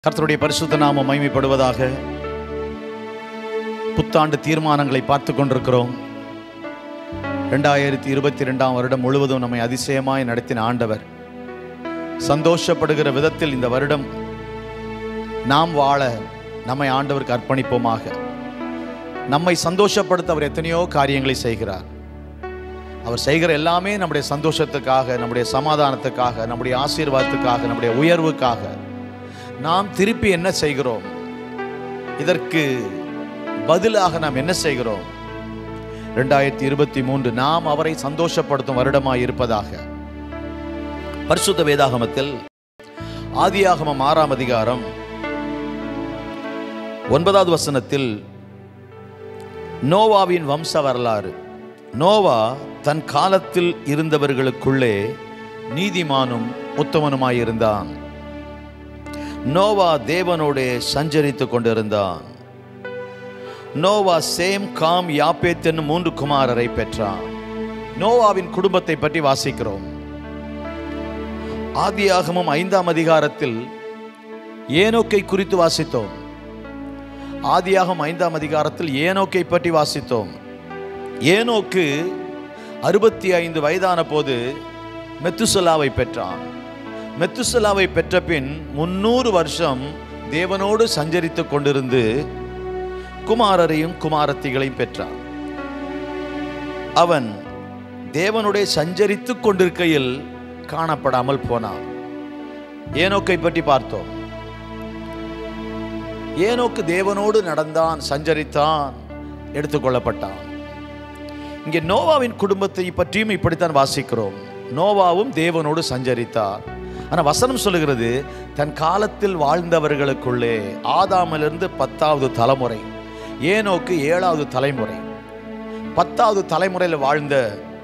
கர்த்தருடைய பரிசுத்த நாமம் மகிமைப்படுவதாக புத்தாண்டு தீர்மானங்களை பார்த்து கொண்டிருக்கிறோம் ரெண்டாயிரத்தி இருபத்தி ரெண்டாம் வருடம் முழுவதும் நம்மை அதிசயமாய் நடத்தின ஆண்டவர் சந்தோஷப்படுகிற விதத்தில் இந்த வருடம் நாம் வாழ நம்மை ஆண்டவருக்கு அர்ப்பணிப்போமாக நம்மை சந்தோஷப்படுத்த அவர் எத்தனையோ காரியங்களை செய்கிறார் அவர் செய்கிற எல்லாமே நம்முடைய சந்தோஷத்துக்காக நம்முடைய சமாதானத்துக்காக நம்முடைய ஆசீர்வாதத்துக்காக நம்முடைய உயர்வுக்காக நாம் திருப்பி என்ன செய்கிறோம் இதற்கு பதிலாக நாம் என்ன செய்கிறோம் ரெண்டாயிரத்தி இருபத்தி மூன்று நாம் அவரை சந்தோஷப்படுத்தும் வருடமாய் இருப்பதாக பரிசுத்த வேதாகமத்தில் ஆதியாகமம் ஆறாம் அதிகாரம் ஒன்பதாவது வசனத்தில் நோவாவின் வம்ச வரலாறு நோவா தன் காலத்தில் இருந்தவர்களுக்குள்ளே நீதிமானும் உத்தமனுமாயிருந்தான் நோவா தேவனோடே சஞ்சரித்துக் கொண்டிருந்தான் நோவா சேம் காம் யாப்பேத் என்னும் மூன்று குமாரரை பெற்றான் நோவாவின் குடும்பத்தை பற்றி வாசிக்கிறோம் ஆதியாகமம் ஐந்தாம் அதிகாரத்தில் ஏனோக்கை குறித்து வாசித்தோம் ஆதியாகம் ஐந்தாம் அதிகாரத்தில் ஏனோக்கை பற்றி வாசித்தோம் ஏனோக்கு அறுபத்தி ஐந்து வயதான போது மெத்துசலாவை பெற்றான் மெத்துசலாவை பெற்ற பின் முன்னூறு வருஷம் தேவனோடு சஞ்சரித்துக் கொண்டிருந்து குமாரரையும் குமாரத்திகளையும் பெற்றான் அவன் தேவனுடைய சஞ்சரித்துக் கொண்டிருக்கையில் காணப்படாமல் போனான் ஏனோக்கை பற்றி பார்த்தோம் ஏனோக்கு தேவனோடு நடந்தான் சஞ்சரித்தான் எடுத்துக்கொள்ளப்பட்டான் இங்கே நோவாவின் குடும்பத்தை பற்றியும் இப்படித்தான் வாசிக்கிறோம் நோவாவும் தேவனோடு சஞ்சரித்தார் ஆனால் வசனம் சொல்லுகிறது தன் காலத்தில் வாழ்ந்தவர்களுக்குள்ளே ஆதாமிலிருந்து பத்தாவது தலைமுறை ஏனோக்கு ஏழாவது தலைமுறை பத்தாவது தலைமுறையில் வாழ்ந்த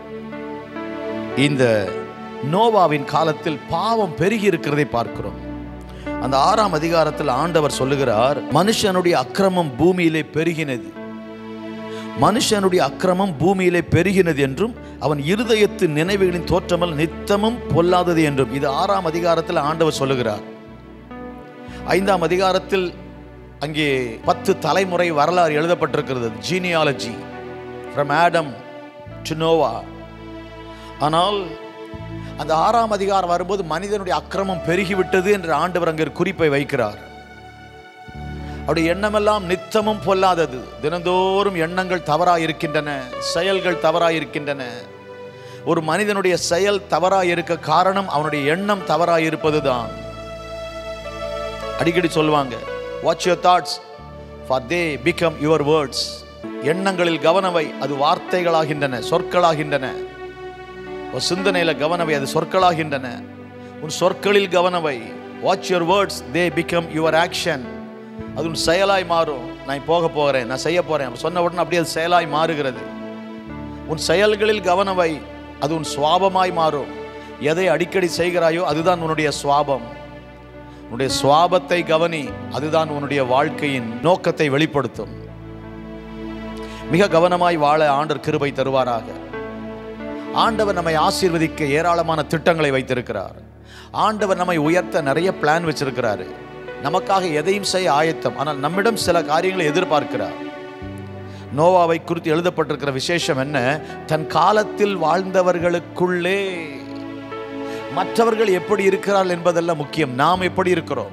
இந்த நோவாவின் காலத்தில் பாவம் பெருகி இருக்கிறதை பார்க்கிறோம் அந்த ஆறாம் அதிகாரத்தில் ஆண்டவர் சொல்லுகிறார் மனுஷனுடைய அக்கிரமம் பூமியிலே பெருகினது மனுஷனுடைய அக்கிரமம் பூமியிலே பெருகினது என்றும் அவன் இருதயத்து நினைவுகளின் தோற்றமல் நித்தமும் பொல்லாதது என்றும் இது ஆறாம் அதிகாரத்தில் ஆண்டவர் சொல்லுகிறார் ஐந்தாம் அதிகாரத்தில் அங்கே பத்து தலைமுறை வரலாறு எழுதப்பட்டிருக்கிறது genealogy from Adam to Noah ஆனால் அந்த ஆறாம் அதிகாரம் வரும்போது மனிதனுடைய அக்கிரமம் பெருகிவிட்டது என்று ஆண்டவர் அங்கே ஒரு குறிப்பை வைக்கிறார் அவருடைய எண்ணமெல்லாம் நித்தமும் பொல்லாதது தினந்தோறும் எண்ணங்கள் தவறாக இருக்கின்றன செயல்கள் தவறாக இருக்கின்றன ஒரு மனிதனுடைய செயல் தவறாக இருக்க காரணம் அவனுடைய எண்ணம் தவறாக இருப்பது தான் அடிக்கடி சொல்லுவாங்க watch your thoughts for they become your words எண்ணங்களில் கவனவை அது வார்த்தைகளாகின்றன சொற்களாகின்றன உன் சிந்தனையில் கவனவை அது சொற்களாகின்றன உன் சொற்களில் கவனவை watch your words they become your action அது உன் செயலாய் மாறும் நான் போக போகிறேன் நான் செய்ய போகிறேன் சொன்ன உடனே அப்படியே அது செயலாய் மாறுகிறது உன் செயல்களில் கவனவை அது உன் சுவாபமாய் மாறும் எதை அடிக்கடி செய்கிறாயோ அதுதான் உன்னுடைய சுவாபம் உன்னுடைய சுவாபத்தை கவனி அதுதான் உன்னுடைய வாழ்க்கையின் நோக்கத்தை வெளிப்படுத்தும் மிக கவனமாய் வாழ ஆண்டர் கிருபை தருவாராக ஆண்டவர் நம்மை ஆசீர்வதிக்க ஏராளமான திட்டங்களை வைத்திருக்கிறார் ஆண்டவர் நம்மை உயர்த்த நிறைய பிளான் வச்சிருக்கிறாரு நமக்காக எதையும் செய்ய ஆயத்தம் ஆனால் நம்மிடம் சில காரியங்களை எதிர்பார்க்கிறார் நோவாவை குறித்து எழுதப்பட்டிருக்கிற விசேஷம் என்ன தன் காலத்தில் வாழ்ந்தவர்களுக்குள்ளே மற்றவர்கள் எப்படி இருக்கிறார்கள் என்பதெல்லாம் முக்கியம் நாம் எப்படி இருக்கிறோம்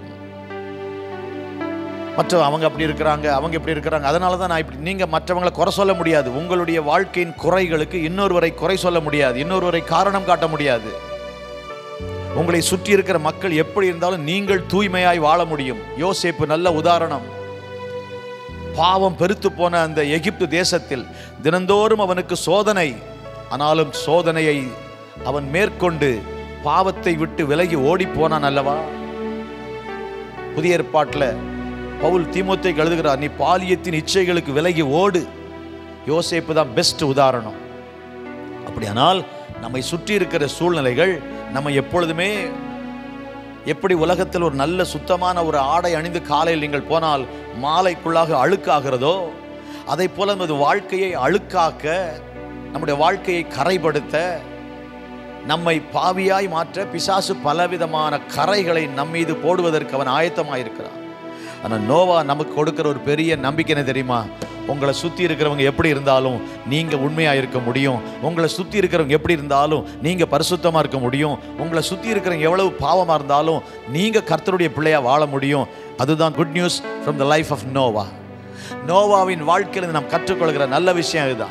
மற்ற அவங்க அப்படி இருக்கிறாங்க அவங்க எப்படி இருக்கிறாங்க அதனால தான் நான் இப்படி நீங்கள் மற்றவங்களை குறை சொல்ல முடியாது உங்களுடைய வாழ்க்கையின் குறைகளுக்கு இன்னொருவரை குறை சொல்ல முடியாது இன்னொருவரை காரணம் காட்ட முடியாது உங்களை சுற்றி இருக்கிற மக்கள் எப்படி இருந்தாலும் நீங்கள் தூய்மையாய் வாழ முடியும் யோசேப்பு நல்ல உதாரணம் பாவம் பெருத்து போன அந்த எகிப்து தேசத்தில் தினந்தோறும் அவனுக்கு சோதனை ஆனாலும் சோதனையை அவன் மேற்கொண்டு பாவத்தை விட்டு விலகி ஓடி போனான் அல்லவா புதிய ஏற்பாட்டில் பவுல் தீமோத்தை எழுதுகிறார் நீ பாலியத்தின் இச்சைகளுக்கு விலகி ஓடு யோசேப்பு தான் பெஸ்ட் உதாரணம் அப்படியானால் நம்மை சுற்றி இருக்கிற சூழ்நிலைகள் நம்ம எப்பொழுதுமே எப்படி உலகத்தில் ஒரு நல்ல சுத்தமான ஒரு ஆடை அணிந்து காலையில் நீங்கள் போனால் மாலைக்குள்ளாக அழுக்காகிறதோ அதை போல நமது வாழ்க்கையை அழுக்காக்க நம்முடைய வாழ்க்கையை கரைப்படுத்த நம்மை பாவியாய் மாற்ற பிசாசு பலவிதமான கரைகளை நம்மீது போடுவதற்கு அவன் ஆயத்தமாயிருக்கிறான் ஆனால் நோவா நமக்கு கொடுக்கிற ஒரு பெரிய நம்பிக்கை என்ன தெரியுமா உங்களை சுற்றி இருக்கிறவங்க எப்படி இருந்தாலும் நீங்கள் உண்மையாக இருக்க முடியும் உங்களை சுற்றி இருக்கிறவங்க எப்படி இருந்தாலும் நீங்கள் பரிசுத்தமாக இருக்க முடியும் உங்களை சுற்றி இருக்கிறவங்க எவ்வளவு பாவமாக இருந்தாலும் நீங்கள் கர்த்தருடைய பிள்ளையாக வாழ முடியும் அதுதான் good news from the life of Noah நோவாவின் வாழ்க்கையில் நாம் கற்றுக்கொள்கிற நல்ல விஷயம் இதுதான்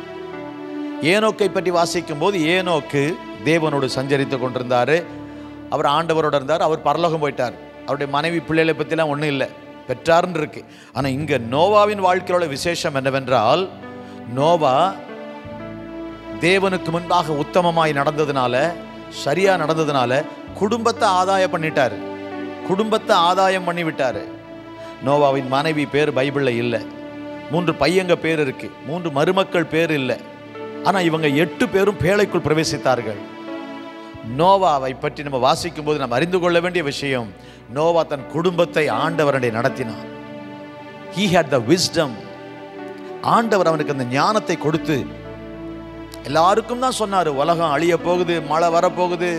ஏனோக்கை பற்றி வாசிக்கும் போது ஏனோக்கு தேவனோடு சஞ்சரித்து கொண்டிருந்தார் அவர் ஆண்டவரோட இருந்தார் அவர் பரலோகம் போயிட்டார் அவருடைய மனைவி பிள்ளைகளை பற்றிலாம் ஒன்றும் இல்லை பெற்றார்னு இருக்கு ஆனால் இங்கே நோவாவின் வாழ்க்கையோட விசேஷம் என்னவென்றால் நோவா தேவனுக்கு முன்பாக உத்தமமாய் நடந்ததுனால சரியா நடந்ததுனால குடும்பத்தை ஆதாயம் பண்ணிட்டாரு குடும்பத்தை ஆதாயம் பண்ணி விட்டாரு நோவாவின் மனைவி பேர் பைபிளில் இல்லை மூன்று பையங்க பேர் இருக்கு மூன்று மருமக்கள் பேர் இல்லை ஆனால் இவங்க எட்டு பேரும் பேழைக்குள் பிரவேசித்தார்கள் நோவாவை பற்றி நம்ம வாசிக்கும் போது நம்ம அறிந்து கொள்ள வேண்டிய விஷயம் நோவா தன் குடும்பத்தை ஆண்டவரண்டை நடத்தினான் ஹீ ஹேட் த விஸ்டம் ஆண்டவர் அவனுக்கு அந்த ஞானத்தை கொடுத்து எல்லாருக்கும் தான் சொன்னார் உலகம் அழிய போகுது மழை வரப்போகுது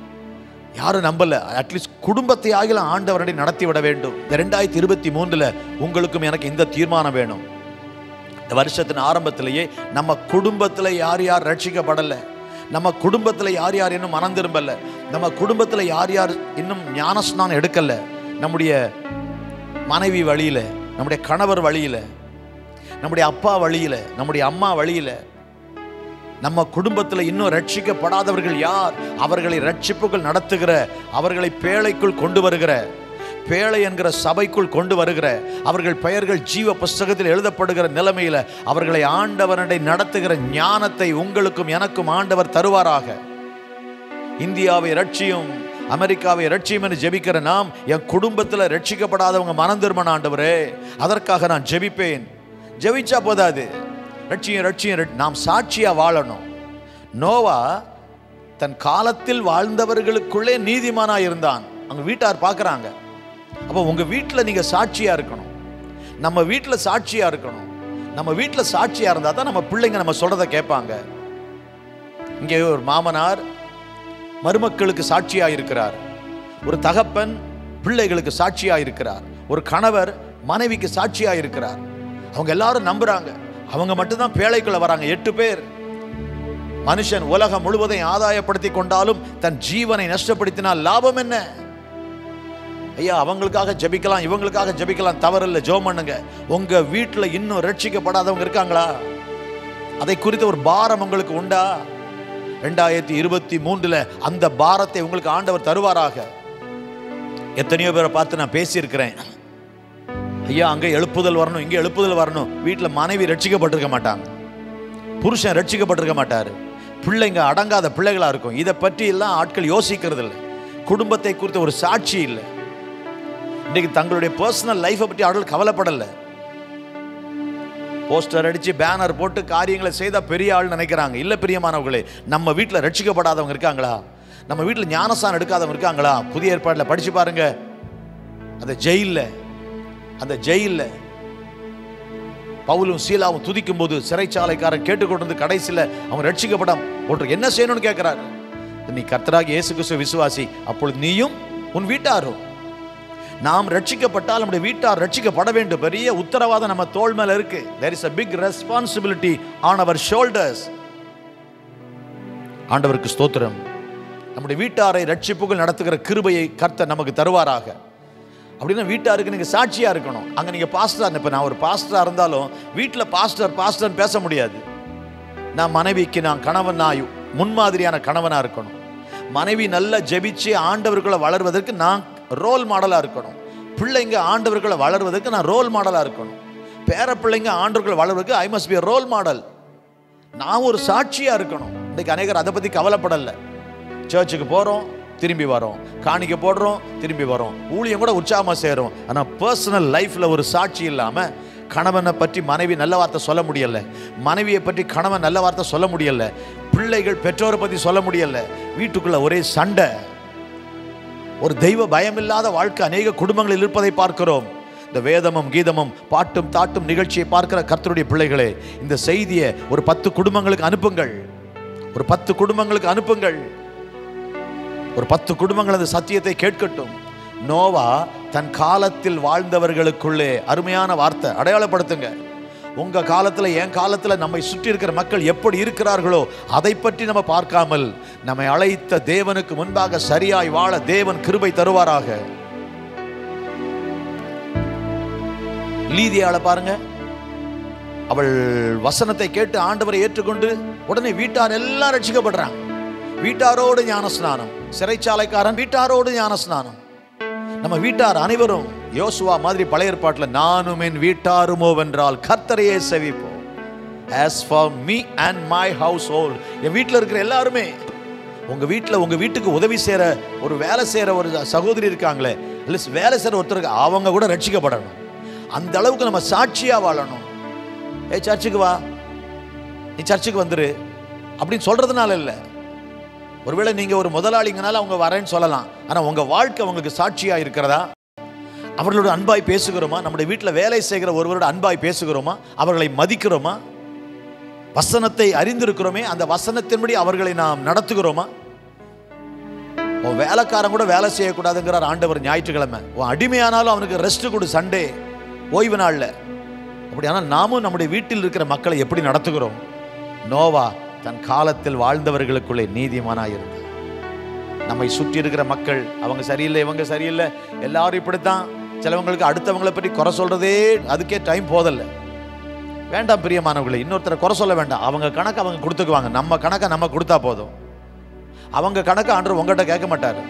யாரும் நம்பல அட்லீஸ்ட் குடும்பத்தை ஆகிலும் ஆண்டவரண்டை நடத்தி விட வேண்டும் இந்த ரெண்டாயிரத்தி இருபத்தி மூன்றுல உங்களுக்கும் எனக்கு இந்த தீர்மானம் வேணும் இந்த வருஷத்தின் ஆரம்பத்திலேயே நம்ம குடும்பத்தில் யார் யார் ரட்சிக்கப்படலை நம்ம குடும்பத்தில் யார் யார் இன்னும் மனம் திரும்பல நம்ம குடும்பத்தில் யார் யார் இன்னும் ஞானஸ்நானம் எடுக்கல நம்முடைய மனைவி வழியில் நம்முடைய கணவர் வழியில் நம்முடைய அப்பா வழியில் நம்முடைய அம்மா வழியில் நம்ம குடும்பத்தில் இன்னும் ரட்சிக்கப்படாதவர்கள் யார் அவர்களை ரட்சிப்புகள் நடத்துகிற அவர்களை பேழைக்குள் கொண்டு வருகிற பேழை என்கிற சபைக்குள் கொண்டு வருகிற அவர்கள் பெயர்கள் ஜீவ புஸ்தகத்தில் எழுதப்படுகிற நிலைமையில் அவர்களை ஆண்டவரண்டை நடத்துகிற ஞானத்தை உங்களுக்கும் எனக்கும் ஆண்டவர் தருவாராக இந்தியாவை ரட்சியும் அமெரிக்காவை ரட்சியும் என்று ஜெபிக்கிற நாம் என் குடும்பத்தில் ரட்சிக்கப்படாதவங்க மனம் திருமண ஆண்டவரே அதற்காக நான் ஜெபிப்பேன் ஜெபிச்சா போதாது ரட்சியம் ரட்சியம் ரட்- நாம் சாட்சியா வாழணும் நோவா தன் காலத்தில் வாழ்ந்தவர்களுக்குள்ளே நீதிமானா இருந்தான் அவங்க வீட்டார் பார்க்குறாங்க அப்போ உங்க வீட்டில் நீங்க சாட்சியா இருக்கணும் நம்ம வீட்டில் சாட்சியா இருக்கணும் நம்ம வீட்டில் சாட்சியா இருந்தால் தான் நம்ம பிள்ளைங்க நம்ம சொல்றதை கேட்பாங்க இங்கே ஒரு மாமனார் மருமக்களுக்கு சாட்சியா இருக்கிறார் ஒரு தகப்பன் பிள்ளைகளுக்கு சாட்சியா இருக்கிறார் ஒரு கணவர் மனைவிக்கு சாட்சியா இருக்கிறார் அவங்க எல்லாரும் நம்புறாங்க அவங்க மட்டும்தான் பேழைக்குள்ள வராங்க எட்டு பேர் மனுஷன் உலகம் முழுவதையும் ஆதாயப்படுத்தி கொண்டாலும் தன் ஜீவனை நஷ்டப்படுத்தினால் லாபம் என்ன ஐயா அவங்களுக்காக ஜெபிக்கலாம் இவங்களுக்காக ஜெபிக்கலாம் தவறில்லை ஜெபம் பண்ணுங்க உங்க வீட்டில் இன்னும் ரட்சிக்கப்படாதவங்க இருக்காங்களா அதை குறித்த ஒரு பாரம் உங்களுக்கு உண்டா ரெண்டாயிரத்தி இருபத்தி மூன்றுல அந்த பாரத்தை உங்களுக்கு ஆண்டவர் தருவாராக எத்தனையோ பேரை பார்த்து நான் பேசியிருக்கிறேன் ஐயா அங்கே எழுப்புதல் வரணும் இங்கே எழுப்புதல் வரணும் வீட்டில் மனைவி ரட்சிக்கப்பட்டிருக்க மாட்டாங்க புருஷன் ரட்சிக்கப்பட்டிருக்க மாட்டார் பிள்ளைங்க அடங்காத பிள்ளைகளா இருக்கும் இதை பற்றி எல்லாம் ஆட்கள் யோசிக்கிறது இல்லை குடும்பத்தை குறித்த ஒரு சாட்சி இல்லை இன்னைக்கு தங்களுடைய பர்சனல் லைஃப்பை பற்றி ஆட்கள் கவலைப்படலை போஸ்டர் அடிச்சு பேனர் போட்டு காரியங்களை செய்தா பெரிய ஆள் நினைக்கிறாங்க இல்ல பிரியமானவர்களே நம்ம வீட்டில் ரட்சிக்கப்படாதவங்க இருக்காங்களா நம்ம வீட்டில் ஞானசானம் எடுக்காதவங்க இருக்காங்களா புதிய ஏற்பாட்டில் படிச்சு பாருங்க அந்த ஜெயில்ல அந்த ஜெயில்ல பவுலும் சீலாவும் துதிக்கும் போது சிறைச்சாலைக்காரன் கேட்டுக்கொண்டு கடைசியில் அவன் ரட்சிக்கப்படாம ஒன்று என்ன செய்யணும்னு கேட்கிறாரு நீ கர்த்தராகி இயேசு கிறிஸ்துவ விசுவாசி அப்பொழுது நீயும் உன் வீட்டாரும் நாம் ரட்சிக்கப்பட்டால் நம்முடைய வீட்டார் ரட்சிக்கப்பட வேண்டும் பெரிய உத்தரவாதம் நம்ம தோள் மேல இருக்கு there is a big responsibility on our shoulders ஆண்டவருக்கு ஸ்தோத்திரம் நம்முடைய வீட்டாரை ரட்சிப்புகள் நடத்துகிற கிருபையை கர்த்தர் நமக்கு தருவாராக அப்படின்னா வீட்டாருக்கு நீங்கள் சாட்சியாக இருக்கணும் அங்கே நீங்கள் பாஸ்டர் இப்போ நான் ஒரு பாஸ்டராக இருந்தாலும் வீட்டில் பாஸ்டர் பாஸ்டர்னு பேச முடியாது நான் மனைவிக்கு நான் கணவன் நான் முன்மாதிரியான கணவனாக இருக்கணும் மனைவி நல்லா ஜெபிச்சு ஆண்டவர்களை வளர்வதற்கு நான் ரோல் மாடலாக இருக்கணும் பிள்ளைங்க ஆண்டவர்களை வளர்வதற்கு நான் ரோல் மாடலாக இருக்கணும் பேர பிள்ளைங்க ஆண்டவர்களை வளர்வதற்கு I must be role model நான் ஒரு சாட்சியாக இருக்கணும் இன்னைக்கு அநேகர் அதை பற்றி கவலைப்படலை சர்ச்சுக்கு போகிறோம் திரும்பி வரோம் காணிக்க போடுறோம் திரும்பி வரோம் ஊழியம் கூட உற்சாகமாக சேரும் ஆனால் பர்சனல் லைஃப்பில் ஒரு சாட்சி இல்லாமல் கணவனை பற்றி மனைவி நல்ல வார்த்தை சொல்ல முடியல மனைவியை பற்றி கணவன் நல்ல வார்த்தை சொல்ல முடியல பிள்ளைகள் பெற்றோரை பற்றி சொல்ல முடியல வீட்டுக்குள்ள ஒரே சண்டை ஒரு தெய்வ பயமில்லாத வாழ்க்கை அநேக குடும்பங்களில் இருப்பதை பார்க்கிறோம் இந்த வேதமும் கீதமும் பாட்டும் தாட்டும் நிகழ்ச்சியை பார்க்கிற கர்த்தருடைய பிள்ளைகளே இந்த செய்தியை ஒரு பத்து குடும்பங்களுக்கு அனுப்புங்கள் ஒரு பத்து குடும்பங்களுக்கு அனுப்புங்கள் ஒரு பத்து குடும்பங்கள் அந்த சத்தியத்தை கேட்கட்டும் நோவா தன் காலத்தில் வாழ்ந்தவர்களுக்குள்ளே அருமையான வார்த்தை அடையாளப்படுத்துங்க உங்க காலத்துல என் காலத்துல நம்மை சுற்றி இருக்கிற மக்கள் எப்படி இருக்கிறார்களோ அதை பற்றி நம்ம பார்க்காமல் நம்மை அழைத்த தேவனுக்கு முன்பாக சரியாய் வாழ தேவன் கிருபை தருவாராக லீதியாள பாருங்க அவள் வசனத்தை கேட்டு ஆண்டவரை ஏற்றுக்கொண்டு உடனே வீட்டார் எல்லாம் ரட்சிக்கப்படுறாங்க வீட்டாரோடு ஞானஸ்நானம் சிறைச்சாலைக்காரன் வீட்டாரோடு ஞானஸ்நானம் நம்ம வீட்டார் அனைவரும் யோசுவா மாதிரி பழைய ஏற்பாட்டில் நானும் என் வீட்டாருமோ வென்றால் கர்த்தரையே செவிப்போம் as for me and my household என் வீட்டில் இருக்கிற எல்லாருமே உங்க வீட்டில் உங்க வீட்டுக்கு உதவி செய்கிற ஒரு வேலை செய்கிற ஒரு சகோதரி இருக்காங்களே இல்லை வேலை செய்கிற ஒருத்தருக்கு அவங்க கூட ரட்சிக்கப்படணும் அந்த அளவுக்கு நம்ம சாட்சியா வாழணும் ஏய் சர்ச்சுக்கு வா நீ சர்ச்சுக்கு வந்துரு அப்படின்னு சொல்றதுனால இல்லை ஒருவேளை நீங்க ஒரு முதலாளிங்கனால அவங்க வரேன்னு சொல்லலாம் ஆனா உங்க வாழ்க்கை உங்களுக்கு சாட்சியா இருக்கிறதா அவர்களோட அன்பாய் பேசுகிறோமா நம்முடைய வீட்டில் வேலை செய்கிற ஒருவரோட அன்பாய் பேசுகிறோமா அவர்களை மதிக்கிறோமா வசனத்தை அறிந்திருக்கிறோமே அந்த வசனத்தின்படி அவர்களை நாம் நடத்துகிறோமா உன் வேலைக்காரன் கூட வேலை செய்யக்கூடாதுங்கிறார் ஆண்டவர் ஞாயிற்றுக்கிழமை உன் அடிமையானாலும் அவனுக்கு ரெஸ்ட் கொடு சண்டே ஓய்வு நாளில் அப்படி ஆனால் நாமும் நம்முடைய வீட்டில் இருக்கிற மக்களை எப்படி நடத்துகிறோம் நோவா தன் காலத்தில் வாழ்ந்தவர்களுக்குள்ளே நீதிமானாய் இருந்தார் நம்மை சுற்றி இருக்கிற மக்கள் அவங்க சரியில்லை இவங்க சரியில்லை எல்லாரும் இப்படித்தான் சிலவங்களுக்கு அடுத்தவங்களை பற்றி குறை சொல்றதே அதுக்கே டைம் போதல்ல வேண்டாம் பிரியமானவர்களே இன்னொருத்தரை குறை சொல்ல வேண்டாம் அவங்க கணக்கு அவங்க கொடுத்துக்குவாங்க நம்ம கணக்கை நம்ம கொடுத்தா போதும் அவங்க கணக்கை ஆண்டு உங்ககிட்ட கேட்க மாட்டாரு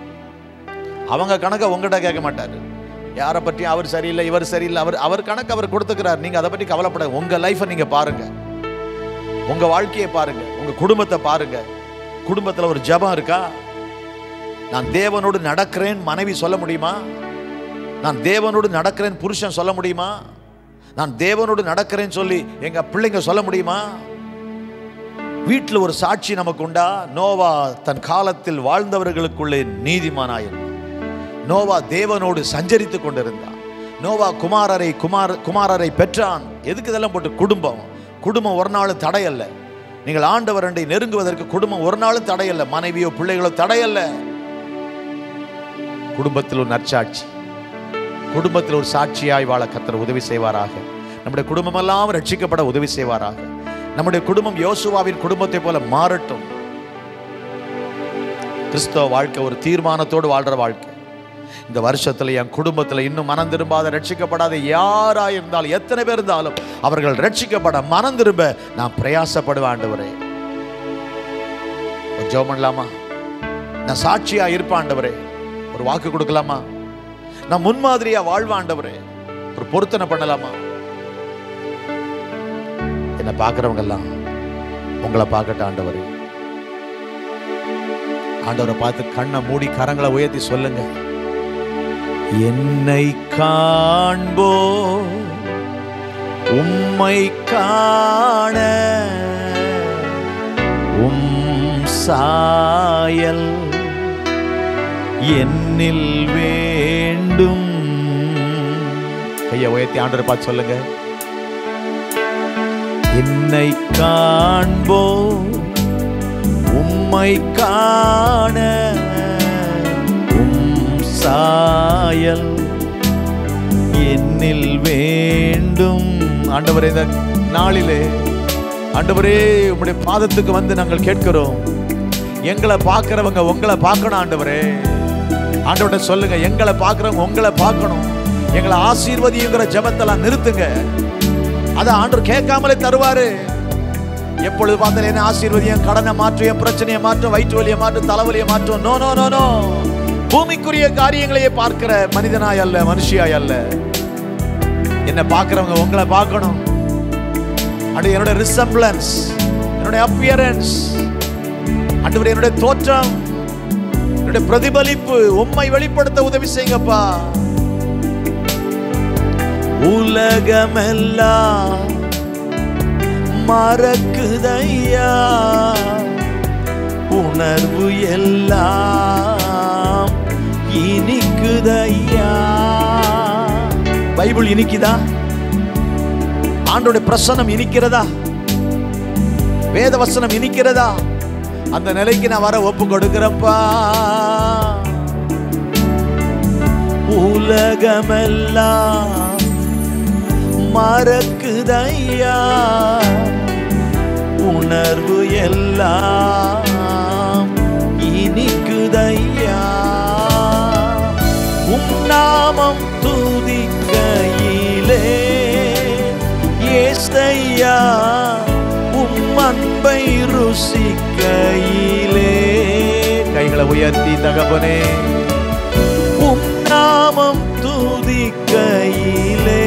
அவங்க கணக்கை உங்ககிட்ட கேட்க மாட்டாரு யாரை பற்றி அவர் சரியில்லை இவர் சரியில்லை அவர் அவர் கணக்கு அவர் கொடுத்துக்கிறார் நீங்க அதை பற்றி கவலைப்பட உங்க லைஃப்பை நீங்க பாருங்க உங்க வாழ்க்கையை பாருங்க உங்க குடும்பத்தை பாருங்க குடும்பத்துல ஒரு ஜெபம் இருக்கா நான் தேவனோடு நடக்கிறேன் மனைவி சொல்ல முடியுமா நான் தேவனோடு நடக்கிறேன் புருஷன் சொல்ல முடியுமா நான் தேவனோடு நடக்கிறேன்னு சொல்லி எங்க பிள்ளைங்க சொல்ல முடியுமா வீட்டில் ஒரு சாட்சி நமக்கு உண்டா நோவா தன் காலத்தில் வாழ்ந்தவர்களுக்குள்ளே நீதிமானாயிருந்தான் நோவா தேவனோடு சஞ்சரித்து கொண்டிருந்தான் நோவா குமாரரை குமார் குமாரரை பெற்றான் எதுக்கு இதெல்லாம் போட்டு குடும்பம் குடும்பம் ஒரு நாளும் தடையல்ல நீங்கள் ஆண்டவர் அண்டை நெருங்குவதற்கு குடும்பம் ஒரு நாளும் தடையல்ல மனைவியோ பிள்ளைகளோ தடையல்ல குடும்பத்தில் ஒரு நற்சாட்சி குடும்பத்தில் ஒரு சாட்சியாய் வாழ கத்தர் உதவி செய்வாராக நம்முடைய குடும்பமெல்லாம் ரட்சிக்கப்பட உதவி செய்வாராக நம்முடைய குடும்பம் யோசுவாவின் குடும்பத்தை போல மாறட்டும் கிறிஸ்தவ வாழ்க்கை ஒரு தீர்மானத்தோடு வாழ்ற வாழ்க்கை இந்த வருஷத்துல என் குடும்பத்துல இன்னும் மனம் திரும்பாத ரட்சிக்கப்படாத யாரா இருந்தாலும் எத்தனை பேர் இருந்தாலும் அவர்கள் ரட்சிக்கப்பட மனம் திரும்ப நான் பிரயாசப்படுவேன் ஆண்டவரே ஒரு ஜெபம் பண்ணலாமா நான் சாட்சியா இருப்பேன் ஆண்டவரே ஒரு வாக்கு கொடுக்கலாமா நான் முன்மாதிரியா வாழ்வேன் ஆண்டவரே ஒரு பொருத்தனை பண்ணலாமா என்னை பார்க்குறவங்க எல்லாம் உங்களை பார்க்கட்டும் ஆண்டவரே ஆண்டவரை பார்த்து கண்ணை மூடி கரங்களை உயர்த்தி சொல்லுங்க என்னை காண்போ உம்மை காண உம் சாயல் என்னில் வேண்டும் கையை உயர்த்தி ஆண்டவரை பார்த்து சொல்லுங்க என்னை காண்போ உம்மை காண உம் சாயல் என்னில் வேண்டும் ஆண்டவரே இந்த நாளிலே ஆண்டவரே உம்முடைய பாதத்துக்கு வந்து நாங்கள் கேட்கிறோம் எங்களை பார்க்கிறவங்க உங்களை பார்க்கணும் ஆண்டவரே ஆண்டவர்கிட்ட சொல்லுங்க எங்களை பார்க்கிறவங்க உங்களை பார்க்கணும் எங்களை ஆசீர்வதிங்கிற ஜெபத்தெல்லாம் நிறுத்துங்க அதை ஆண்டவர் கேட்காமலே தருவாரு எப்பொழுது பார்த்தாலும் என்ன ஆசீர்வதியம் கடனை மாற்றும் என் பிரச்சனையை மாற்றும் வயிற்று வலியை மாற்றும் தலைவலியை மாற்றும் நோ நோ நோ நோ பூமிக்குரிய காரியங்களையே பார்க்கிற மனிதனாய் அல்ல மனுஷியாய் அல்ல என்ன பார்க்கிறவங்க உங்களை பார்க்கணும் அண்டு என்னோட ரிசம்பிளன்ஸ் என்னுடைய அப்பியரன்ஸ் அண்டு என்னுடைய தோற்றம் என்னுடைய பிரதிபலிப்பு உம்மை வெளிப்படுத்த உதவி செய்யுங்கப்பா உலகமெல்லாம் மறக்குதையா உணர்வு எல்லாம் இனிக்குதையா பைபிள் இனிக்குதா ஆண்டோட பிரசனம் இனிக்கிறதா வேத வசனம் இனிக்கிறதா அந்த நிலைக்கு நான் வர ஒப்பு கொடுக்கிறப்பா உலகமெல்லாம் மறக்குதையா உணர்வு எல்லாம் இனிக்குதையா உம் நாமம் துதிக்கையிலே ஏஸ்தையா உம் அன்பை ருசிக்கையிலே கைகளை உயர்த்தி தகப்பனே உம் நாமம் துதிக்கையிலே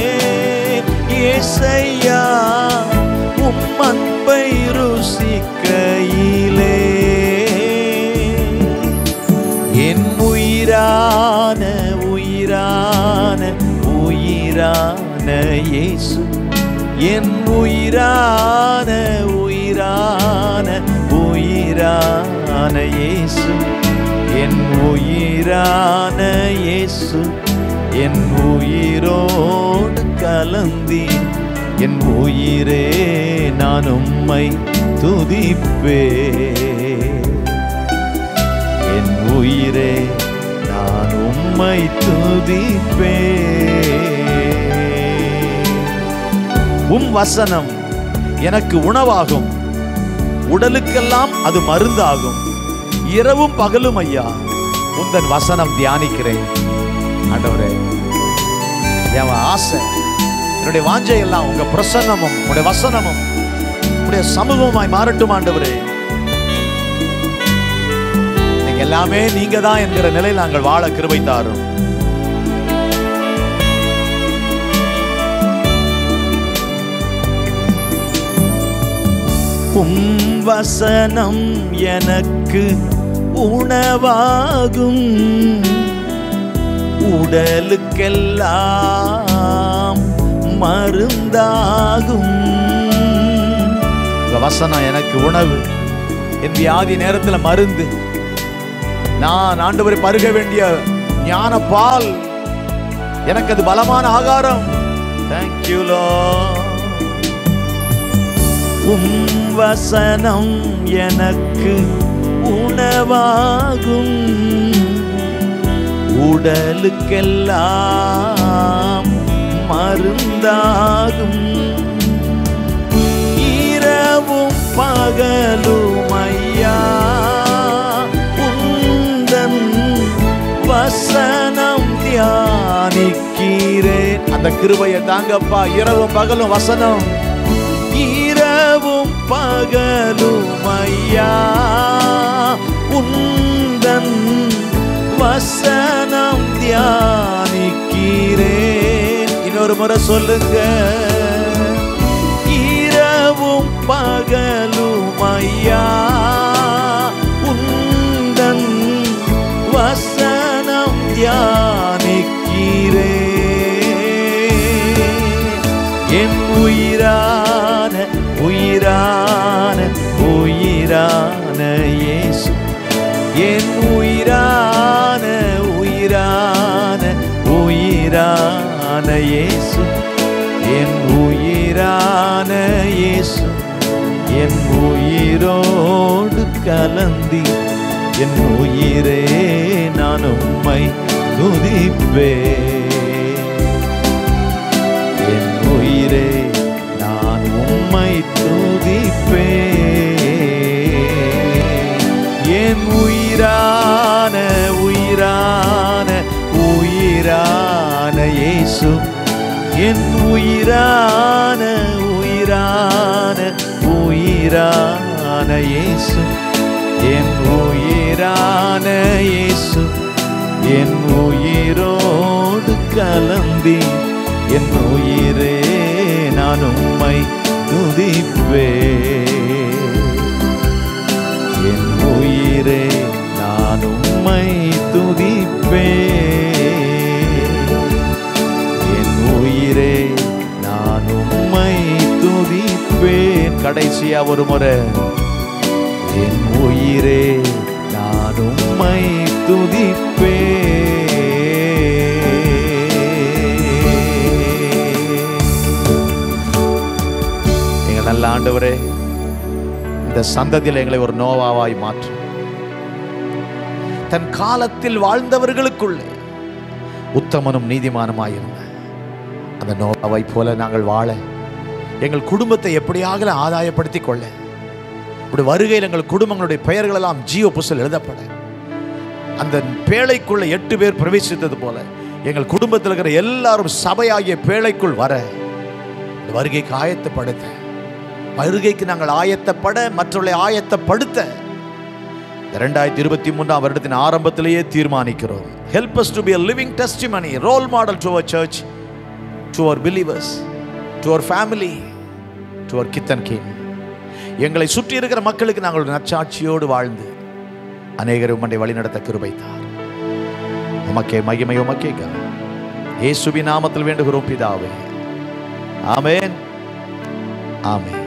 ஏசையா உம் அன்பை ருசிக்கையிலே என் உயிரான உயிரான உயிரான இயேசு என் உயிரான உயிரான உயிரான இயேசு என் உயிரான இயேசு என் உயிரோடு கலந்தி என் உயிரே நான் உம்மை துதிப்பே என் உயிரே நான் உம்மை துதிப்பே உம் வசனம் எனக்கு உணவாகும் உடலுக்கெல்லாம் அது மருந்தாகும் இரவும் பகலும் ஐயா உந்தன் வசனம் தியானிக்கிறேன் ஆண்டவரே என் ஆசை என்னுடைய வாஞ்சை எல்லாம் உங்க பிரசன்னமும் உங்களுடைய வசனமும் உங்களுடைய சமூகமாய் மாறட்டும் ஆண்டவரே நீங்க எல்லாமே நீங்க தான் என்கிற நிலையில் நாங்கள் வாழ கிருபை தாரும் உம் வசனம் எனக்கு உணவாகும் உடலுக்கெல்லாம் மருந்தாகும் உங்க வசனம் எனக்கு உணவு என் வியாதி நேரத்தில் மருந்து நான் ஆண்டவரை பருக வேண்டிய ஞான பால் எனக்கு அது பலமான ஆகாரம் தேங்க்யூ லோ உம் வசனம் எனக்கு உணவாகும் உடலுக்கெல்லாம் மருந்தாகும் இரவும் பகலும் ஐயா உந்தன் வசனம் தியானிக்கிறேன் அந்த கிருபையை தாங்கப்பா இரவும் பகலும் வசனம் இரவும் பகலும் ஐயா உந்தன் வசனம் தியானிக்கிறேன் இன்னொரு முறை சொல்லுங்க இரவும் பகலும் ஐயா உந்தன் வசனம் தியானிக்கிறேன் என் உயிரான உயிரான உயிரான இயேசு என் உயிரான உயிரான உயிரான இயேசு என் உயிரான இயேசு என் உயிரோடு கலந்தி என் உயிரே நான் உம்மை துதிப்பேன் என் உயிரே நான் உம்மை துதிப்பேன் என் உயிரான உயிரான உயிரான இயேசு என் உயிரான உயிரான உயிரான இயேசு என் உயிரான இயேசு என் உயிரோடு கலந்தி என் உயிரே நான் உம்மை துதிப்பே என் உயிரே நான் உம்மை துதிப்பே என் உயிரே நான் உம்மை துதிப்பேன் கடைசியா ஒரு முறை என் உயிரே நான் உம்மை துதிப்பே எங்கள் நல்ல ஆண்டவரே இந்த சந்ததியில் எங்களை ஒரு நோவாவாய் மாற்றும் தன் காலத்தில் வாழ்ந்தவர்களுக்குள்ளே உத்தமனும் நீதிமானுமாயிருந்த அந்த நோவாவை போல நாங்கள் வாழ எங்கள் குடும்பத்தை எப்படியாக ஆதாயப்படுத்திக் கொள்ள இப்படி வருகையில் எங்கள் குடும்பங்களுடைய பெயர்கள் எல்லாம் ஜீவ புஸ்தல் எழுதப்பட அந்த பேழைக்குள்ள எட்டு பேர் பிரவேசித்தது போல எங்கள் குடும்பத்தில் இருக்கிற எல்லாரும் சபையாகிய பேழைக்குள் வர இந்த வருகைக்கு ஆயத்தப்படுத்த வருகைக்கு நாங்கள் ஆயத்தப்பட மற்றவர்களை ஆயத்தப்படுத்த இரண்டாயிரத்தி இருபத்தி மூன்றாம் வருடத்தின் ஆரம்பத்திலேயே தீர்மானிக்கிறோம் help us to be a living testimony role model to our church to our believers to our family to our kith and kin எங்களை சுற்றி இருக்கிற மக்களுக்கு நாங்கள் ஒரு நற்சாட்சியோடு வாழ்ந்து அநேகர் உம்மண்டை வழிநடத்த கிருபைத்தார் உமக்கே மகிமை உமக்கே கனம் இயேசுவின் நாமத்தில் வேண்டுகிறோம் பிதாவே ஆமென் ஆமென்